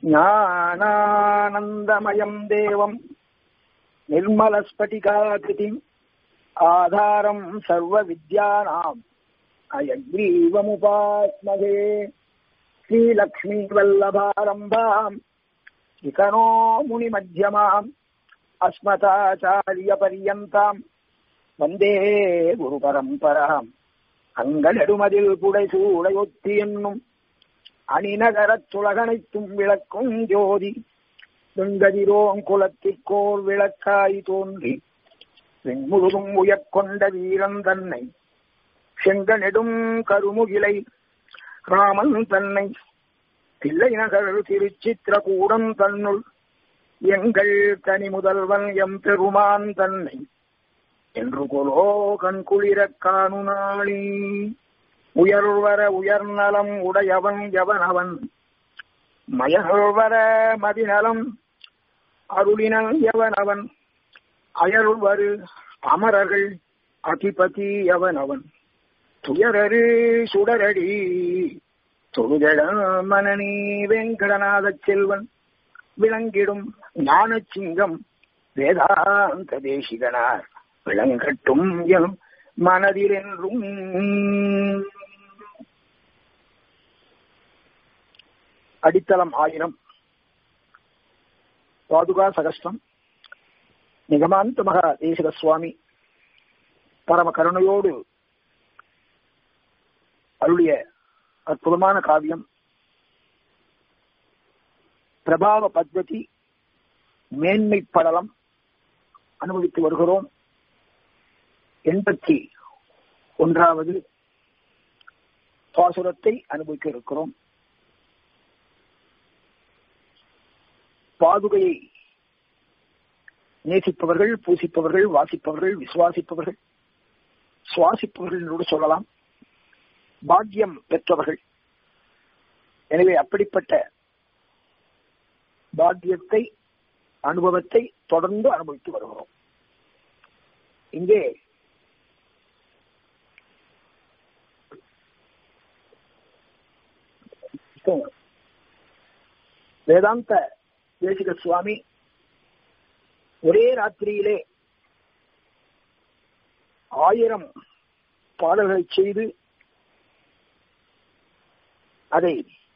ஞானானந்தமயம் தேவம் निर्मलस्फटिकाकृतिम् आधारम् सर्वविद्यानाम् अयग्रीवमुपास्महे श्रीलक्ष्मीवल्लभारम्भाम् शिखनो मुनिमध्यमाम् अस्मताचार्यपर्यन्ताम् வந்தே குரு பரம்பராம் அங்கலெடுமதில் புடைசூடையொத்தி என்னும் அணிநகரத் துலகனைத்தும் விளக்கும் ஜோதி வெங்கதிரோம் குலத்திற்கோர் விளக்காய் தோன்றி வெண்முழுதும் உயர்கொண்ட வீரன் தன்னை செங்கனெடும் கருமுகிலை ராமன் தன்னை தில்லை நகர் திருச்சித்திரகூடம் தன்னுள் எங்கள் தனி முதல்வன் எம் பெருமான் தன்னை என்று கொலோ கண்குளிரக் காணு நாளி உயர்வர உயர்நலம் உடையவன் எவனவன் மயர்வர மதிநலம் அருளினன் எவனவன் அயர்வரு அமரர்கள் அதிபதி எவனவன் துயரரு சுடரடி தொழுதட மனநீ வெங்கடநாத செல்வன் விளங்கிடும் ஞான சிங்கம் வேதாந்த தேசிகனார் விளங்கட்டும் என் மனதிலென்றும் அடித்தளம் ஆயிரம் பாதுகா சகஸ்டம் நிகமாந்த மகா தேசிக சுவாமி பரம கருணையோடு அருளிய அற்புதமான காவியம் பிரபாவ பத்வதி மேன்மை படலம் அனுபவித்து வருகிறோம் எண்பத்தி ஒன்றாவது பாசுரத்தை அனுபவிக்க இருக்கிறோம் பாதுகையை நேசிப்பவர்கள் பூசிப்பவர்கள் வாசிப்பவர்கள் விசுவாசிப்பவர்கள் சுவாசிப்பவர்கள் என்று சொல்லலாம் பாக்கியம் பெற்றவர்கள் எனவே அப்படிப்பட்ட பாக்கியத்தை அனுபவத்தை தொடர்ந்து அனுபவித்து வருகிறோம் இங்கே வேதாந்த தேசிக சுவாமி ஒரே ராத்திரியிலே ஆயிரம் பாடல்களை செய்து அதை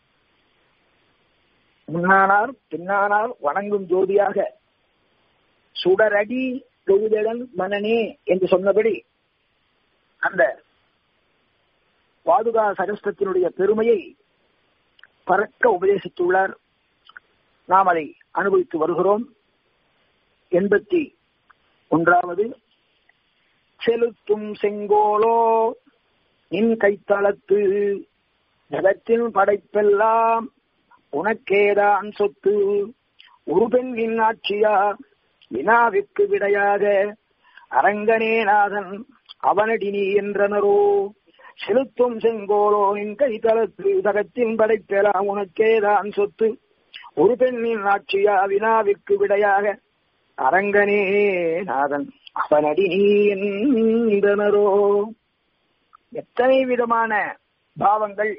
முன்னானார் பின்னானார் வணங்கும் ஜோதியாக சுடரடி தொழுதடன் மனனே என்று சொன்னபடி அந்த பாதுகா சகஸ்தத்தினுடைய பெருமையை பறக்க உபதேசித்துள்ளார் நாம் அதை அனுபவித்து வருகிறோம் எண்பத்தி ஒன்றாவது செலுத்தும் செங்கோலோ நின் கைத்தளத்து ஜகத்தின் படைப்பெல்லாம் உனக்கேதான் சொத்து ஒரு பெண்ணின் ஆட்சியா வினாவிற்கு விடையாக அரங்கனே நாதன் அவனடி நீ என்றனரோ செலுத்தும் செங்கோலோ நின் கைத்தளத்து ஜகத்தின் படைப்பெல்லாம் உனக்கேதான் சொத்து ஒரு பெண்ணின் ஆட்சியா வினாவிற்கு விடையாக அரங்கனே நாதன் அவனடி நீ என்றனரோ எத்தனை விதமான பாவங்கள்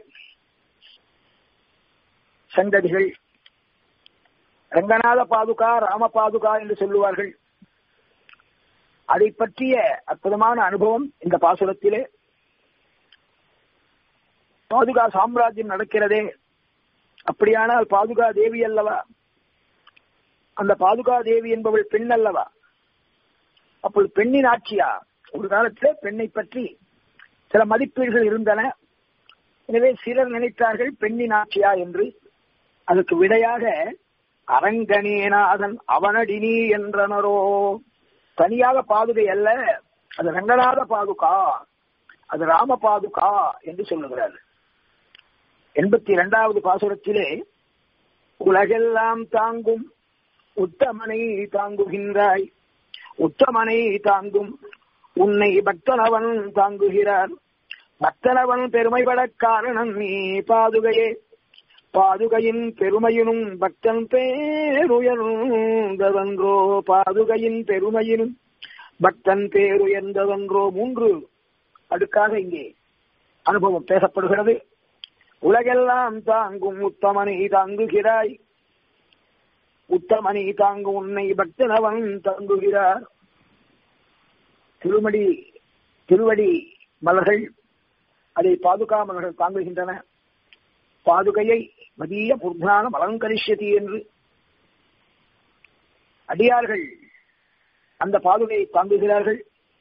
சந்ததிகள் ரங்கநாத பாதுகா ராம பாதுகா என்று சொல்லுவார்கள் அதை பற்றிய அற்புதமான அனுபவம் இந்த பாசுரத்திலே பாதுகா சாம்ராஜ்யம் நடக்கிறதே அப்படியானால் பாதுகா தேவி அல்லவா அந்த பாதுகா தேவி என்பவள் பெண் அல்லவா அப்பொழுது பெண்ணின் ஆட்சியா ஒரு காலத்திலே பெண்ணை பற்றி சில மதிப்பீடுகள் இருந்தன எனவே சிலர் நினைத்தார்கள் பெண்ணின் ஆட்சியா என்று அதுக்கு விடையாக அரங்கனேநாதன் அவனடினி என்றனரோ தனியாக பாதுகை அல்ல அது ரங்கநாத பாதுகா அது ராம பாதுகா என்று சொல்லுகிறார் எண்பத்தி இரண்டாவது பாசுரத்திலே உலகெல்லாம் தாங்கும் உத்தமனை தாங்குகின்றாய் உத்தமனை தாங்கும் உன்னை பக்தனவன் தாங்குகிறார் பக்தனவன் பெருமைப்பட காரணம் நீ பாதுகையே பாதுகையின் பெருமையினும் பக்தன் பேருயர்ந்தவன்றோ பாதுகையின் பெருமையினும் பக்தன் பேருயர்ந்தவன்றோ மூன்று அடுக்காக இங்கே அனுபவம் பேசப்படுகிறது உலகெல்லாம் தாங்கும் உத்தமனை தாங்குகிறாய் உத்தமனை தாங்கு உன்னை பக்தனவன் தாங்குகிறார் திருமடி திருவடி மலர்கள் அதை பாதுகா மலர்கள் தாங்குகின்றன பாதுகையை மதிய புர்தானம் அலங்கரிஷதி என்று அடியார்கள் அந்த பாதுகையை தாங்குகிறார்கள்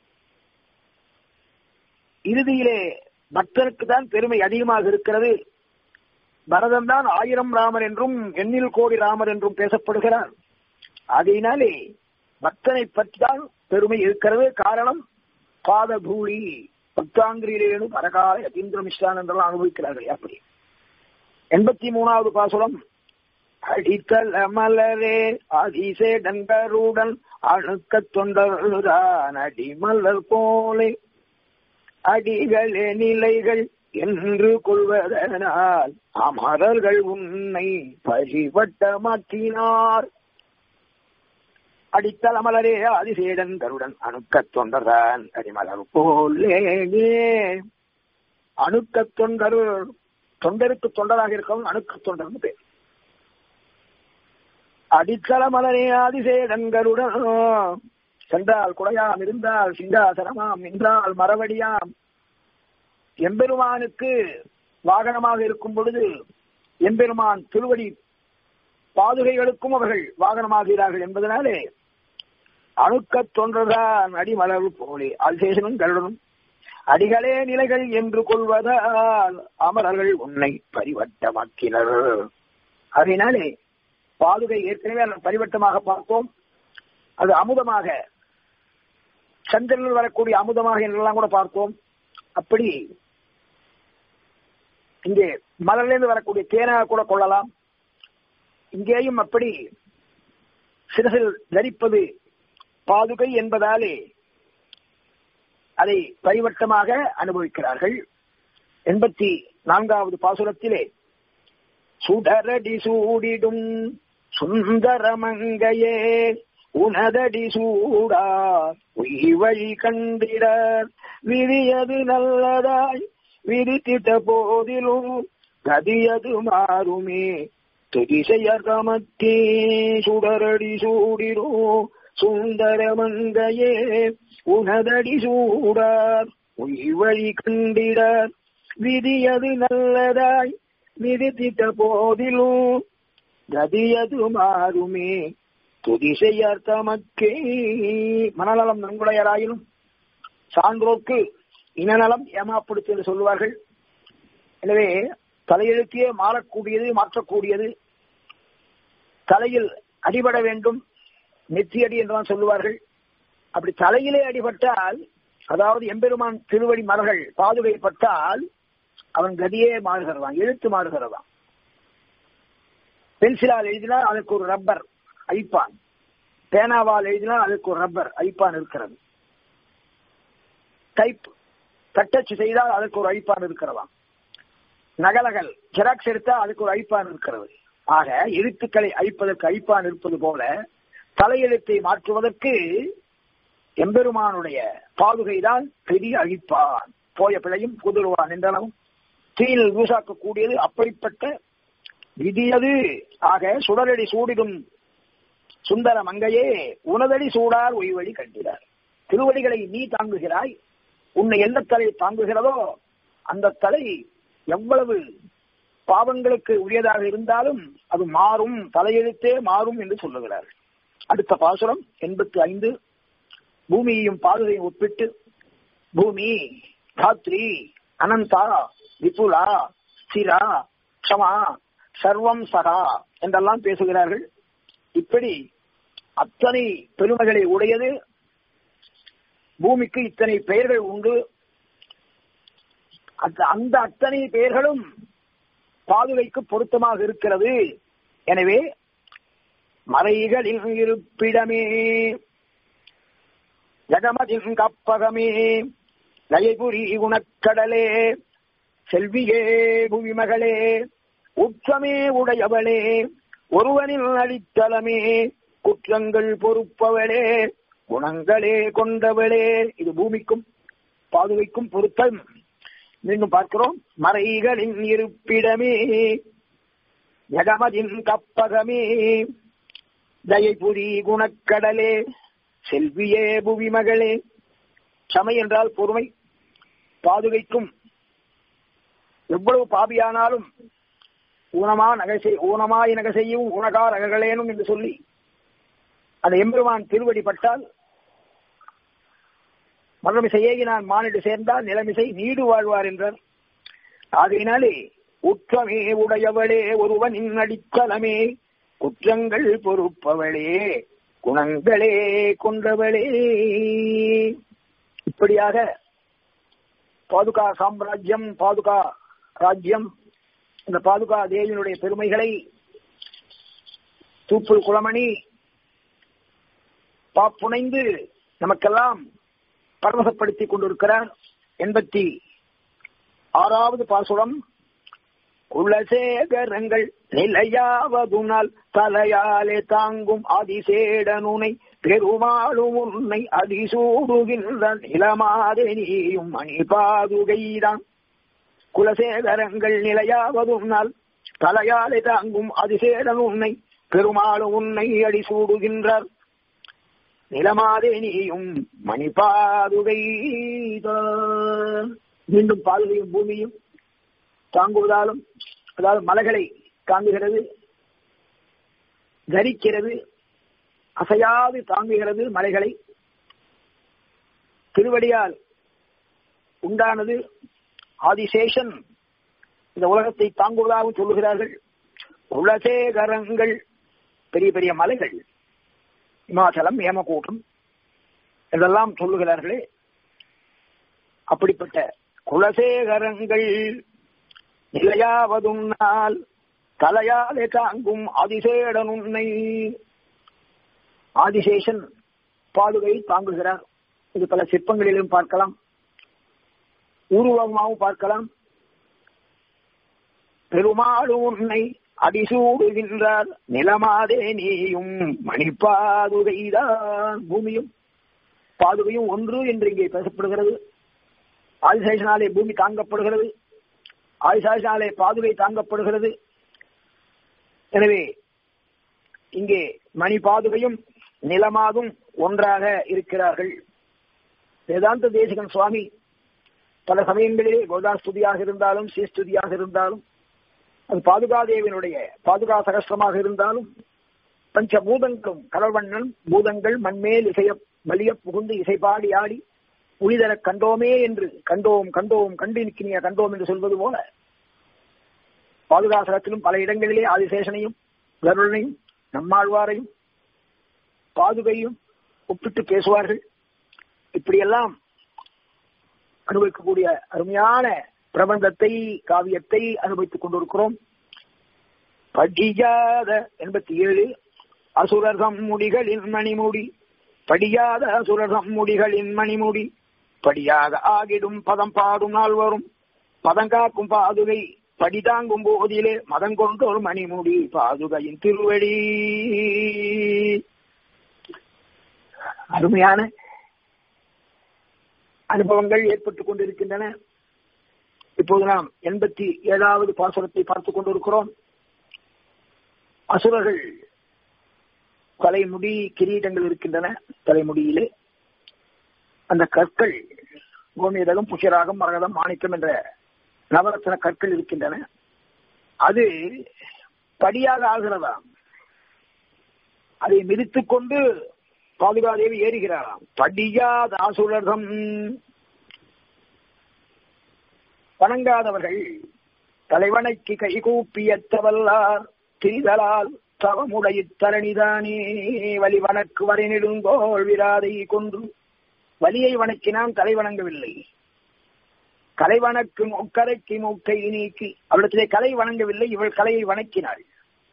இறுதியிலே பக்தனுக்கு தான் பெருமை அதிகமாக இருக்கிறது பரதன் தான் ஆயிரம் ராமர் என்றும் எண்ணில் கோடி ராமர் என்றும் பேசப்படுகிறார் ஆகையினாலே பக்தனை பற்றிதான் பெருமை இருக்கிறது காரணம் பாதபூலி பக்தாங்கிரியிலேனு பரகால யதீந்திர மிஸ்ரான் என்றெல்லாம் அனுபவிக்கிறார்கள் அப்படி எண்பத்தி மூணாவது பாசுரம் அடித்தல் மலரே அதிசே டங்கருடன் அணுக்க தொண்டர்தான் அடிமலர் போலே அடிகளே நிலைகள் என்று கொள்வதனால் அமரர்கள் உன்னை பரிவட்டமாக்கினார் அடித்தல் அமலரே அதிசேடன் கருடன் அணுக்க தொண்டர்தான் அடிமலர் போலே அணுக்க தொண்டர் தொண்டருக்கு தொண்டராக இருக்கவும் அணுக்க தொண்டர்னு பேர் அடித்தள மலரே அதிசேடன் கருடன் சென்றால் குடையாம் இருந்தால் சிங்காசனமாம் நின்றால் மரவடியாம் எம்பெருமானுக்கு வாகனமாக இருக்கும் பொழுது எம்பெருமான் திருவடி பாதுகைகளுக்கும் அவர்கள் வாகனமாகிறார்கள் என்பதனாலே அணுக்க தொன்றதான் அடிமலர் போலே அல்சேஷனும் கருடனும் அடிகளே நிலைகள் என்று கொள்வதால் அமரர்கள் உன்னை பரிவட்டமாக்கினர் அதனாலே பாதுகை ஏற்கனவே பரிவட்டமாக பார்த்தோம் அது அமுதமாக சந்திரனில் வரக்கூடிய அமுதமாக என்றெல்லாம் கூட பார்த்தோம் அப்படி இங்கே மலர்லேருந்து வரக்கூடிய தேனாக கூட கொள்ளலாம் இங்கேயும் அப்படி சிறசில் தரிப்பது பாதுகை என்பதாலே அதை பரிவட்டமாக அனுபவிக்கிறார்கள் எண்பத்தி நான்காவது பாசுரத்திலே சுடரடி சூடிடும் சுந்தரமங்கையே உனதடி சூடா வழி கண்டிடர் விதியது நல்லதாய் விதித்திட்ட போதிலும் கதியது மாறுமே துதிசையர் கமத்தே சுடரடி சூடிரோ சுந்தரமங்கையே உனதடி சூடார் வழி கண்டிடர் விதியது நல்லதாய் விதித்திட்ட போதிலும் கதியது மாறுமே துதிசையார் தமக்கே மனநலம் நன்குடையராயினும் சான்றோர்க்கு இனநலம் ஏமாப்படுத்து என்று சொல்லுவார்கள் எனவே தலையெழுத்தியே மாறக்கூடியது மாற்றக்கூடியது தலையில் அடிபட வேண்டும் நெற்றியடி என்றுதான் சொல்லுவார்கள் அப்படி தலையிலே அடிபட்டால் அதாவது எம்பெருமான் திருவடி மலர்கள் பாதுகை பட்டால் அவன் கதியே மாறுகிறதான் எழுத்து மாறுகிறதான் பென்சிலால் எழுதினால் அதற்கு ஒரு ரப்பர் ஐப்பான் பேனாவால் எழுதினால் அதுக்கு ஒரு ரப்பர் ஐப்பான் இருக்கிறது டைப் தட்டச்சு செய்தால் அதுக்கு ஒரு ஐப்பான் இருக்கிறதாம் நகலகல் ஜெராக்ஸ் எடுத்தால் அதுக்கு ஒரு ஐப்பான் இருக்கிறது ஆக எழுத்துக்களை அழிப்பதற்கு ஐப்பான் இருப்பது போல தலையெழுத்தை மாற்றுவதற்கு எம்பெருமானுடைய பாதுகைதான் பெரிய அழிப்பான் போய பிழையும் புதுருவான் என்றளவும் தீயில் ஊசாக்கக்கூடியது அப்படிப்பட்ட விதியது ஆக சுடரடி சூடிடும் சுந்தர மங்கையே உனதடி சூடார் ஒய்வழி கண்டிடார் திருவடிகளை நீ தாங்குகிறாய் உன்னை எந்த தலை தாங்குகிறதோ அந்த தலை எவ்வளவு பாவங்களுக்கு உரியதாக இருந்தாலும் அது மாறும் தலையெழுத்தே மாறும் என்று சொல்லுகிறார் அடுத்த பாசுரம் எண்பத்தி ஐந்து பூமியையும் பாதுகையும் ஒப்பிட்டு பூமி தாத்ரி அனந்தா விபுலா ஸ்திரா க்ஷமா சர்வம் சகா என்றெல்லாம் பேசுகிறார்கள் இப்படி அத்தனை பெருமைகளை உடையது பூமிக்கு இத்தனை பெயர்கள் உண்டு அந்த அத்தனை பெயர்களும் பாதுகைக்கு பொருத்தமாக இருக்கிறது எனவே மறைகளின் இருப்பிடமே ஜகமதின் கப்பகமே லயபுரி உனக்கடலே செல்வியே புவிமகளே உச்சமே உடையவளே ஒருவனில் அடித்தளமே குற்றங்கள் பொறுப்பவளே குணங்களே கொண்டவளே இது பூமிக்கும் பாதுகைக்கும் பொருத்தம் மீண்டும் பார்க்கிறோம் மறைகளின் இருப்பிடமே ஜகமதின் கப்பகமே தயை புரி குணக்கடலே செல்வியே புவி மகளே சமை என்றால் பொறுமை பாதுகைக்கும் எவ்வளவு பாபியானாலும் ஊனமா நகை செய் ஊனமாய் நகை செய்யும் உனகா நககளேனும் என்று சொல்லி அந்த எம்பெருமான் திருவடி பட்டால் மரணமிசையே நான் மானிடு சேர்ந்தால் நிலமிசை நீடு வாழ்வார் என்றார் ஆகையினாலே உற்றமே உடையவளே ஒருவனின் அடித்தளமே குற்றங்கள் பொறுப்பவளே குணங்களே கொண்டவளே இப்படியாக பாதுகா சாம்ராஜ்யம் பாதுகா ராஜ்யம் இந்த பாதுகா தேவியினுடைய பெருமைகளை தூப்புள் குளமணி பாப்புனைந்து நமக்கெல்லாம் பரவசப்படுத்திக் கொண்டிருக்கிறார் எண்பத்தி ஆறாவது பாசுரம் குலசேகரங்கள் நிலையாவதுனால் தலையாலே தாங்கும் அதிசேடனுனை பெருமாளும் உன்னை அதிசூடுகின்ற நிலமாதே நீயும் மணி பாதுகைதான் குலசேகரங்கள் நிலையாவதுனால் தலையாலே தாங்கும் அதிசேடன் உன்னை பெருமாளும் உன்னை அடிசூடுகின்றார் நிலமாதே நீயும் மணி பாதுகை மீண்டும் பாதுகையும் பூமியும் தாங்குவதாலும் அதாவது மலைகளை தாங்குகிறது தரிக்கிறது அசையாது தாங்குகிறது மலைகளை திருவடியால் உண்டானது ஆதிசேஷன் இந்த உலகத்தை தாங்குவதாகவும் சொல்லுகிறார்கள் குலசேகரங்கள் பெரிய பெரிய மலைகள் இமாச்சலம் ஏமக்கூட்டம் இதெல்லாம் சொல்லுகிறார்களே அப்படிப்பட்ட குலசேகரங்கள் நிலையாவதுன்னால் தலையாலே தாங்கும் அதிசேடன் உன்னை ஆதிசேஷன் பாதுகை தாங்குகிறார் இது பல சிற்பங்களிலும் பார்க்கலாம் உருவமாகவும் பார்க்கலாம் பெருமாடு உன்னை அடிசூடுகின்றார் நிலமாதே நீயும் மணிப்பாதுகைதான் பூமியும் பாதுகையும் ஒன்று என்று இங்கே பேசப்படுகிறது ஆதிசேஷனாலே பூமி தாங்கப்படுகிறது ஆதிசாசினாலே பாதுகை தாங்கப்படுகிறது எனவே இங்கே மணி பாதுகையும் நிலமாதும் ஒன்றாக இருக்கிறார்கள் வேதாந்த தேசிகன் சுவாமி பல சமயங்களிலே கோதாஸ்துதியாக இருந்தாலும் ஸ்ரீஸ்துதியாக இருந்தாலும் அது பாதுகாதேவினுடைய பாதுகா சகஸ்திரமாக இருந்தாலும் பஞ்ச பூதங்களும் கடல்வண்ணன் பூதங்கள் மண்மேல் இசைய வலிய புகுந்து இசைப்பாடி ஆடி உளிதர கண்டோமே என்று கண்டோம் கண்டோம் கண்டு நிற்கினிய கண்டோம் என்று சொல்வது போல பாதுகாசகத்திலும் பல இடங்களிலே ஆதிசேஷனையும் கருடனையும் நம்மாழ்வாரையும் பாதுகையும் ஒப்பிட்டு பேசுவார்கள் இப்படியெல்லாம் அனுபவிக்கக்கூடிய அருமையான பிரபந்தத்தை காவியத்தை அனுபவித்துக் கொண்டிருக்கிறோம் படியாத எண்பத்தி ஏழு அசுரர்தம் முடிகளின் மணிமுடி படியாத அசுரர்தம் முடிகளின் மணிமுடி படியாக ஆகிடும் பதம் பாடும் நாள் வரும் பதங்காக்கும் பாதுகை படிதாங்கும் போதிலே மதங்கொண்டோர் மணிமுடி பாதுகையின் திருவடி அருமையான அனுபவங்கள் ஏற்பட்டுக் கொண்டிருக்கின்றன இப்போது நாம் எண்பத்தி ஏழாவது பாசுரத்தை பார்த்துக் கொண்டிருக்கிறோம் அசுரர்கள் தலைமுடி கிரீடங்கள் இருக்கின்றன தலைமுடியிலே அந்த கற்கள் கோமியதகம் புஷராகம் மரகதம் மாணிக்கம் என்ற நவரத்ன கற்கள் இருக்கின்றன அது படியாக ஆகிறதாம் அதை மிதித்துக் கொண்டு பாதுகாதேவி ஏறுகிறாராம் படியாத அசுரர்தம் வணங்காதவர்கள் தலைவனைக்கு கைகூப்பியத்தவல்லார் திரிதலால் தவமுடைய தரணிதானே வலி வனக்கு வரை நெடுங்கோள் விராதை கொன்று வலியை வணக்கினான் தலை வணங்கவில்லை கலை வணக்கு மூக்கரைக்கு மூக்கை நீக்கி அவளிடத்திலே கலை வணங்கவில்லை இவள் கலையை வணக்கினாள்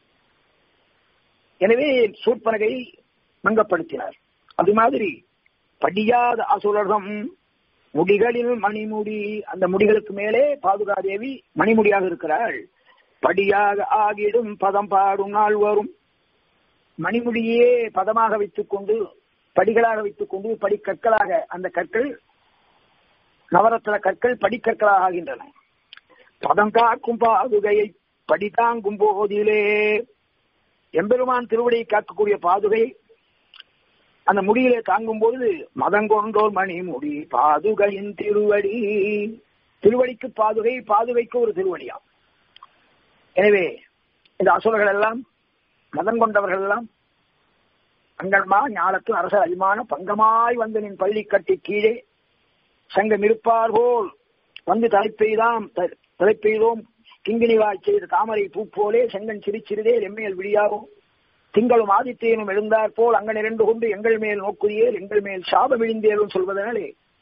எனவே சூர்பனகை மங்கப்படுத்தினார் அது மாதிரி படியாத அசுரகம் முடிகளில் மணிமுடி அந்த முடிகளுக்கு மேலே பாதுகாதேவி மணிமுடியாக இருக்கிறாள் படியாக ஆகிடும் பதம் பாடும் நாள் வரும் மணிமுடியே பதமாக வைத்துக் கொண்டு படிகளாக வைத்துக் கொண்டு படிக்கற்களாக அந்த கற்கள் நவரத்ன கற்கள் படிக்கற்களாக ஆகின்றன பதம் காக்கும் பாதுகையை படித்தாங்கும் போதிலே எம்பெருமான் திருவடியை காக்கக்கூடிய பாதுகை அந்த முடியிலே தாங்கும் பொழுது மதங்கொண்டோர் மணி முடி பாதுகையின் திருவடி திருவடிக்கு பாதுகை பாதுகைக்கு ஒரு திருவடியாம் எனவே இந்த அசுரர்கள் எல்லாம் மதம் கொண்டவர்கள் எல்லாம் அங்கன்மா ஞானத்து அரசர் அபிமான பங்கமாய் வந்து நின் பள்ளி கட்டி கீழே சங்கம் இருப்பார் போல் வந்து தலைப்பெய்தாம் தலைப்பெய்தோம் கிங்கினிவாய் செய்த தாமரை பூ போலே செங்கன் சிரிச்சிறிதே எம்மேல் விடியாகும் திங்களும் ஆதித்யனும் எழுந்தார் போல் அங்க நிரண்டு கொண்டு எங்கள் மேல் நோக்குதியேல் எங்கள் மேல் சாப விழிந்தேலும் சொல்வதனாலே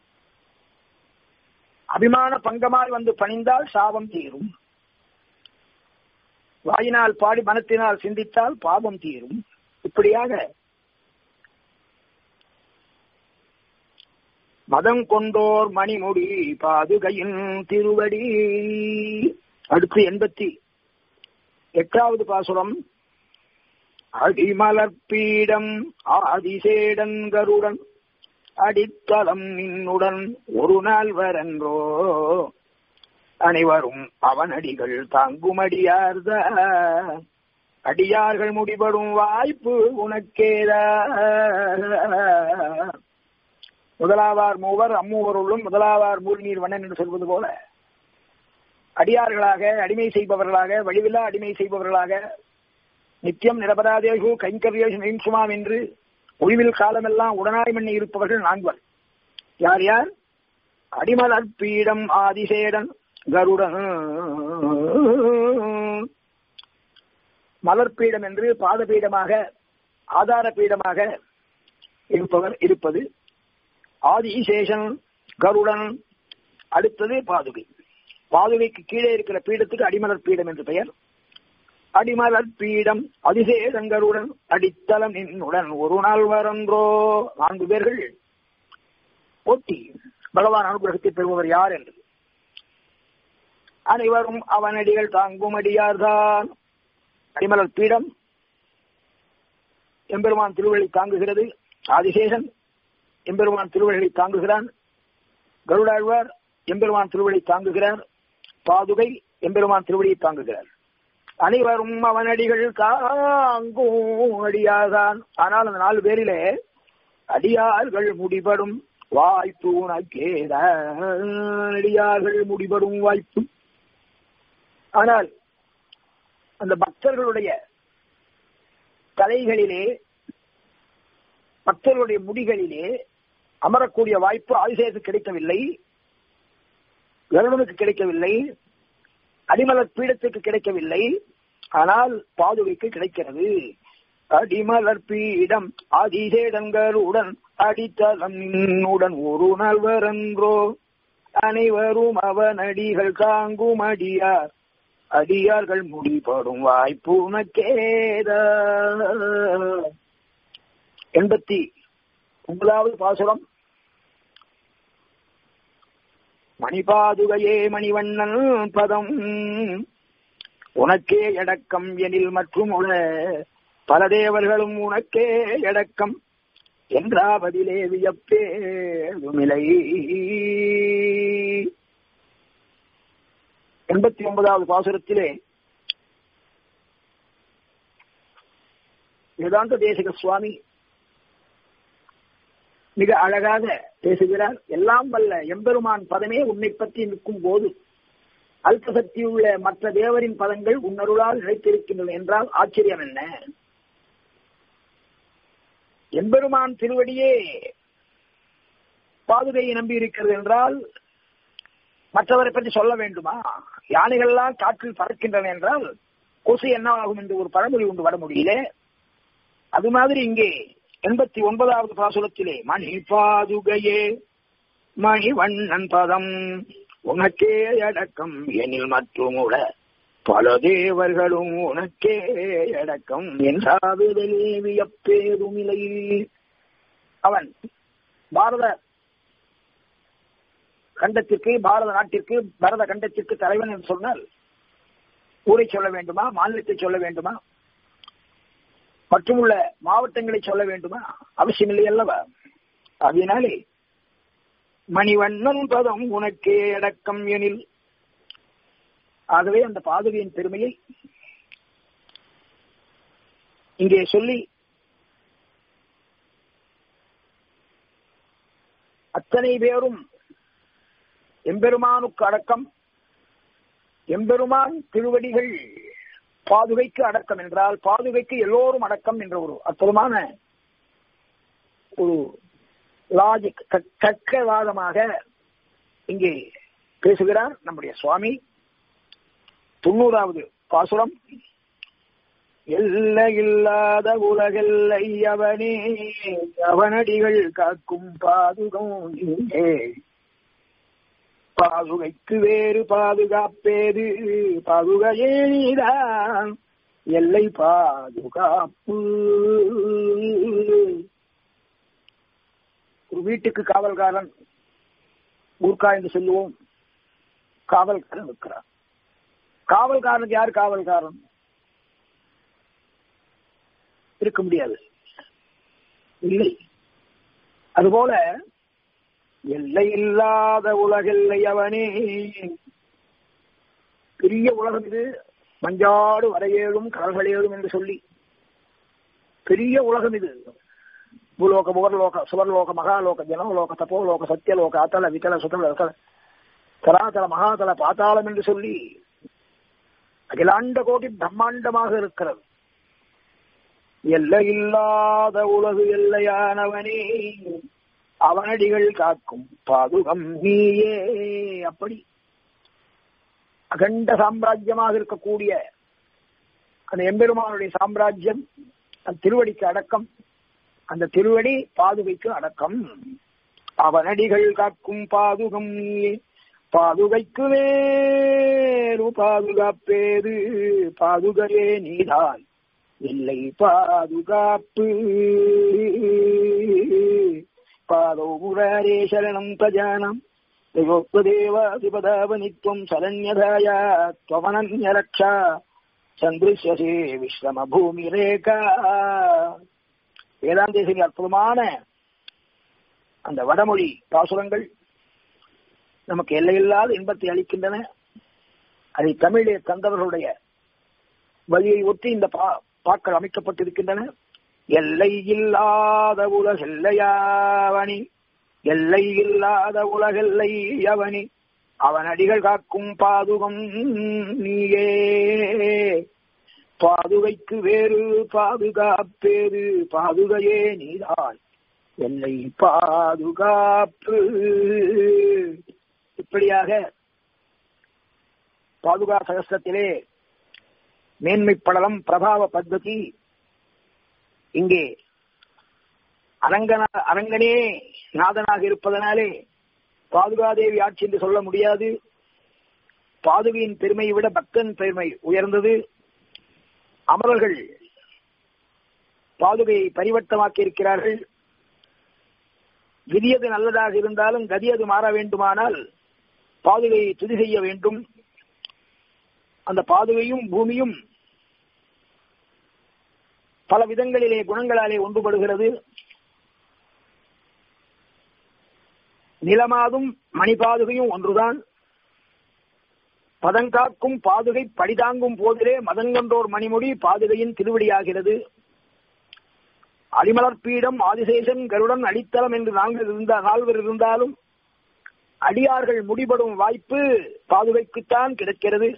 அபிமான பங்கமாய் வந்து பணிந்தால் சாபம் தீரும் வாயினால் பாடி மனத்தினால் சிந்தித்தால் பாவம் தீரும் இப்படியாக மதம் கொண்டோர் மணிமுடி பாதுகையின் திருவடி அடுத்து எண்பத்தி எட்டாவது பாசுரம் அடிமலர்பீடம் ஆதிசேடன் கருடன் அடித்தளம் நின்னுடன் ஒரு நாள் வரன்றோ அனைவரும் அவனடிகள் தாங்குமடியார்த அடியார்கள் முடிபடும் வாய்ப்பு உனக்கேதா முதலாவார் மூவர் அம்மூவருள்ளும் முதலாவார் மூழ்நீர் வண்ணன் என்று சொல்வது போல அடியார்களாக அடிமை செய்பவர்களாக வழிவில்லா அடிமை செய்பவர்களாக நித்தியம் நிரபராதேஷு கைங்கரியேஷு நெய்சுமாம் என்று ஒளிவில் காலமெல்லாம் உடனாய் மண்ணி இருப்பவர்கள் நான்வர் யார் யார் அடிமலர் பீடம் ஆதிசேடன் கருடன் மலர்பீடம் என்று பாதபீடமாக ஆதார பீடமாக இருப்பவர் இருப்பது ஆதிசேஷன் கருடன் அடுத்தது பாதுகை பாதுகைக்கு கீழே இருக்கிற பீடத்துக்கு அடிமலர் பீடம் என்று பெயர் அடிமலர் பீடம் அதிசேஷங்கருடன் அடித்தளம் நின்னுடன் ஒரு நாள் வரன்றோ நான்கு பேர்கள் போட்டி பகவான் அனுகிரகத்தை பெறுபவர் யார் என்று அனைவரும் அவனடிகள் தாங்கும் அடியார்தான் அடிமலர் பீடம் எம்பெருமான் திருவள்ளி தாங்குகிறது ஆதிசேஷன் எம்பெருமான் திருவள்ளி தாங்குகிறான் கருடாழ்வார் எம்பெருமான் திருவள்ளி தாங்குகிறார் பாதுகை எம்பெருமான் திருவடியை தாங்குகிறார் அனைவரும் அவனடிகள் தாங்கும் அடியார்தான் ஆனால் அந்த நாலு பேரிலே அடியார்கள் முடிபடும் வாய்ப்பு உனக்கேதான் அடியார்கள் முடிபடும் வாய்ப்பு ஆனால் அந்த பக்தர்களுடைய தலைகளிலே பக்தர்களுடைய முடிகளிலே அமரக்கூடிய வாய்ப்பு ஆதிசேஷத்துக்கு கிடைக்கவில்லை கருடனுக்கு கிடைக்கவில்லை அடிமலர் பீடத்துக்கு கிடைக்கவில்லை ஆனால் பாதுகைக்கு கிடைக்கிறது அடிமலர் பீடம் அதிசேடங்களுடன் அடித்தளம் நின்னுடன் ஒரு நாள் வரன்றோ அனைவரும் அவன் அடிகள் தாங்கும் அடியார் அடியார்கள் முடிபடும் வாய்ப்பு உனக்கேத எண்பத்தி ஒன்பதாவது பாசுரம் மணிபாதுகையே மணிவண்ணன் பதம் உனக்கே எடக்கம் எனில் மற்றும் உல பல தேவர்களும் உனக்கே எடக்கம் என்றாவதிலே வியப்பேதுமிலை எண்பத்தி ஒன்பதாவது பாசுரத்திலே வேதாந்த தேசிக சுவாமி மிக அழகாக பேசுகிறார் எல்லாம் வல்ல எம்பெருமான் பதமே உன்னை பற்றி நிற்கும் போது அல்ப சக்தி உள்ள மற்ற தேவரின் பதங்கள் உன்னருளால் நிலைத்திருக்கின்றன என்றால் ஆச்சரியம் என்ன எம்பெருமான் திருவடியே பாதுகையை நம்பி இருக்கிறது என்றால் மற்றவரை பற்றி சொல்ல வேண்டுமா யானைகள்லாம் காற்றில் பறக்கின்றன என்றால் கொசு என்ன ஆகும் என்று ஒரு பழமொழி உண்டு வர முடியல அது மாதிரி இங்கே எண்பத்தி ஒன்பதாவது பாசுரத்திலே மணி பாதுகையே மணிவண்ணன் பதம் உனக்கே அடக்கம் எனில் மற்றும் உட பல தேவர்களும் உனக்கே அடக்கம் என்றாவிதலே வியப்பேதுமில்லை அவன் பாரத கண்டத்திற்கு பாரத நாட்டிற்கு பரத கண்டத்திற்கு தலைவன் என்று சொன்னால் ஊரை சொல்ல வேண்டுமா மாநிலத்தை சொல்ல வேண்டுமா மற்றும் உள்ள மாவட்டங்களை சொல்ல வேண்டுமா அவசியமில்லை அல்லவா அதனாலே மணிவண்ணன் பதம் உனக்கே அடக்கம் எனில் ஆகவே அந்த பாதுகையின் பெருமையை இங்கே சொல்லி அத்தனை பேரும் எம்பெருமானுக்கு அடக்கம் எம்பெருமான் திருவடிகள் பாதுகைக்கு அடக்கம் என்றால் பாதுகைக்கு எல்லோரும் அடக்கம் என்ற ஒரு அற்புதமான ஒரு லாஜிக் தக்கவாதமாக இங்கே பேசுகிறார் நம்முடைய சுவாமி தொண்ணூறாவது பாசுரம் எல்ல இல்லாத உலகெல்லை அவனே அவனடிகள் காக்கும் பாதுகம் நீங்கே பாதுகைக்கு வேறு பாதுகாப்பேது பாதுகையே நீதான் எல்லை பாதுகாப்பு ஒரு வீட்டுக்கு காவல்காரன் ஊர்கா என்று சொல்லுவோம் காவல்காரன் இருக்கிறார் காவல்காரனுக்கு யார் காவல்காரன் இருக்க முடியாது இல்லை அதுபோல எல்லை இல்லாத உலகெல்லை அவனே பெரிய உலகம் இது மஞ்சாடு வரையேழும் கடல்களேழும் என்று சொல்லி பெரிய உலகம் இது பூலோக புகர்லோக சுவர்லோக மகாலோக ஜனலோக தப்போலோக சத்தியலோக அத்தல வித்தல சுத்தல ரசல தராதல மகாதல பாத்தாளம் என்று சொல்லி அகிலாண்ட கோடி பிரம்மாண்டமாக இருக்கிறது எல்லையில்லாத உலகு எல்லையானவனே அவனடிகள் காக்கும் பாதுகம் நீயே அப்படி அகண்ட சாம்ராஜ்யமாக இருக்கக்கூடிய அந்த எம்பெருமானுடைய சாம்ராஜ்யம் அந்த திருவடிக்கு அடக்கம் அந்த திருவடி பாதுகைக்கு அடக்கம் அவனடிகள் காக்கும் பாதுகம் நீயே பாதுகைக்கு வேறு பாதுகாப்பேது பாதுகையே நீதான் இல்லை பாதுகாப்பு பாதோ முராரே சரணம் பிரஜானம் தேவாதிபதாவனித்வம் சரண்யதாயா त्वमनन्य रक्षा சந்திருஷ்யசே விஸ்ரம பூமி ரேகா வேதாந்தேசரி அற்புதமான அந்த வடமொழி பாசுரங்கள் நமக்கு எல்லையில்லாத இன்பத்தை அளிக்கின்றன அதை தமிழே தந்தவர்களுடைய வழியை ஒட்டி இந்த பா பாக்கள் அமைக்கப்பட்டிருக்கின்றன எல்லை இல்லாத உலகெல்லையாவணி எல்லை இல்லாத உலகெல்லை அவனி அவன் அடிகள் காக்கும் பாதுகம் நீயே பாதுகைக்கு வேறு பாதுகாப்பேறு பாதுகையே நீதான் எல்லை பாதுகாப்பு இப்படியாக பாதுகா சகஸ்திரத்திலே மேன்மை படலம் பிரபாவ பத்ததி இங்கே அரங்கன அரங்கனே நாதனாக இருப்பதனாலே பாதுகாதேவி ஆட்சி என்று சொல்ல முடியாது பாதுகையின் பெருமையை விட பக்தன் பெருமை உயர்ந்தது அமரர்கள் பாதுகையை பரிவர்த்தமாக்கி இருக்கிறார்கள் விதியது நல்லதாக இருந்தாலும் கதியது மாற வேண்டுமானால் பாதுகையை துதி செய்ய வேண்டும் அந்த பாதுகையும் பூமியும் பல விதங்களிலே குணங்களாலே ஒன்றுபடுகிறது நிலமாதும் மணிபாதுகையும் ஒன்றுதான் பதங்காக்கும் பாதுகை படிதாங்கும் போதிலே மதங்கொன்றோர் மணிமொழி பாதுகையின் திருவடியாகிறது அடிமலர்பீடம் ஆதிசேஷன் கருடன் அடித்தளம் என்று நாங்கள் இருந்த நால்வர் இருந்தாலும் அடியார்கள் முடிபடும் வாய்ப்பு பாதுகைக்குத்தான் கிடைக்கிறது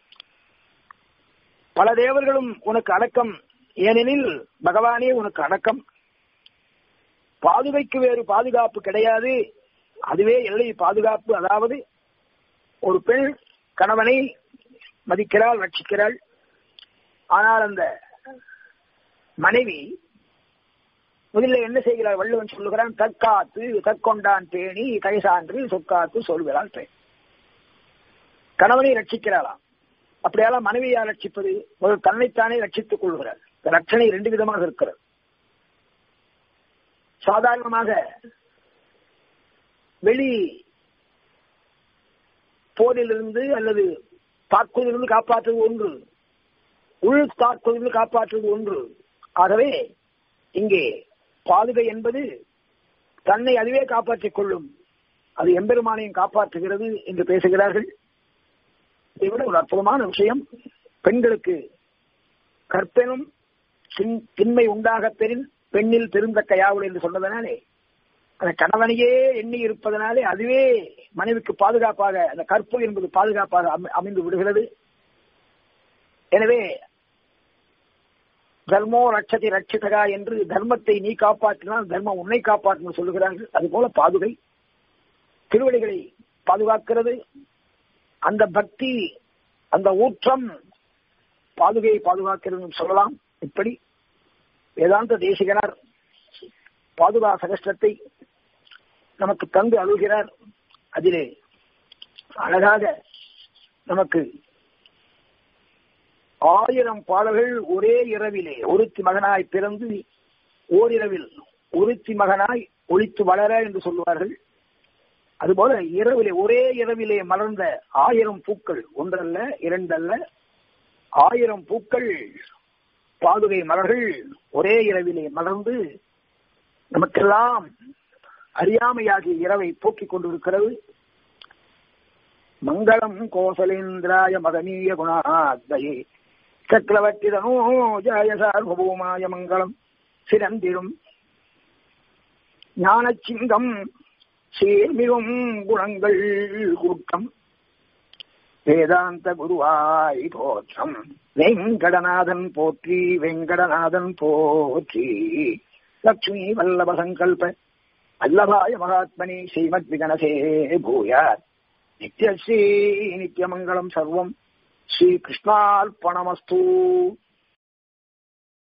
பல தேவர்களும் உனக்கு அடக்கம் ஏனெனில் பகவானே உனக்கு அடக்கம் பாதுகைக்கு வேறு பாதுகாப்பு கிடையாது அதுவே எல்லை பாதுகாப்பு அதாவது ஒரு பெண் கணவனை மதிக்கிறாள் ரட்சிக்கிறாள் ஆனால் அந்த மனைவி முதலில் என்ன செய்கிறார் வள்ளுவன் சொல்லுகிறான் தற்காத்து தற்கொண்டான் பேணி கைசான்று சொற்காத்து சொல்கிறாள் பெண் கணவனை ரட்சிக்கிறாளாம் அப்படியெல்லாம் மனைவியா ரட்சிப்பது ஒரு தன்னைத்தானே ரட்சித்துக் கொள்கிறார் ரட்சணை ரெண்டு விதமாக இருக்கிறது சாதாரணமாக வெளி போரிலிருந்து அல்லது தாக்குதலிருந்து காப்பாற்றுவது ஒன்று உள் தாக்குதலிருந்து காப்பாற்றுவது ஒன்று ஆகவே இங்கே பாதுகை என்பது தன்னை அதுவே காப்பாற்றிக் கொள்ளும் அது எம்பெருமானையும் காப்பாற்றுகிறது என்று பேசுகிறார்கள் இதை விட ஒரு அற்புதமான விஷயம் பெண்களுக்கு கற்பெனும் திண்- திண்மை உண்டாக பெறின் பெண்ணில் பெருந்தக்க யாவுள் என்று சொன்னதனாலே அந்த கணவனையே எண்ணி இருப்பதனாலே அதுவே மனைவிக்கு பாதுகாப்பாக அந்த கற்பு என்பது பாதுகாப்பாக அமை- அமைந்து விடுகிறது எனவே தர்மோ ரட்சதி ரட்சிதகா என்று தர்மத்தை நீ காப்பாற்றினால் தர்மம் உன்னை காப்பாற்றும் சொல்லுகிறார்கள் அதுபோல பாதுகை திருவடிகளை பாதுகாக்கிறது அந்த பக்தி அந்த ஊற்றம் பாதுகையை பாதுகாக்கிறது சொல்லலாம் இப்படி வேதாந்த தேசிகனார் பாதுகா சகஸ்டத்தை நமக்கு தந்து அழுகிறார் அதிலே அழகாக நமக்கு ஆயிரம் பாடல்கள் ஒரே இரவிலே ஒருத்தி மகனாய் பிறந்து ஓரிரவில் ஒருத்தி மகனாய் ஒழித்து வளர என்று சொல்லுவார்கள் அதுபோல இரவிலே ஒரே இரவிலே மலர்ந்த ஆயிரம் பூக்கள் ஒன்றல்ல இரண்டல்ல ஆயிரம் பூக்கள் பாதுகை மலர்கள் ஒரே இரவிலே மலர்ந்து நமக்கெல்லாம் அறியாமையாகிய இரவை போக்கிக் கொண்டிருக்கிறது மங்களம் கோசலேந்திராய மகனீய குணாத்மயே சக்கரவர்த்தி தனோஜாய சார்வபூமாய மங்களம் சிறந்திடும் ஞானச்சிங்கம் சேர்மிகும் குணங்கள் கூட்டம் வேதாந்த குருவாய் போற்றம் வெங்கடநாதன் போற்றி வெங்கடநாதன் போற்றி லக்ஷ்மி வல்லப சங்கல்ப வல்லபாய மகாத்மனி ஸ்ரீமத் விகனசே பூயாத் நித்யஸ்ரீ நித்யமங்கலம் சர்வம் ஸ்ரீகிருஷ்ணார்ப்பணமஸ்து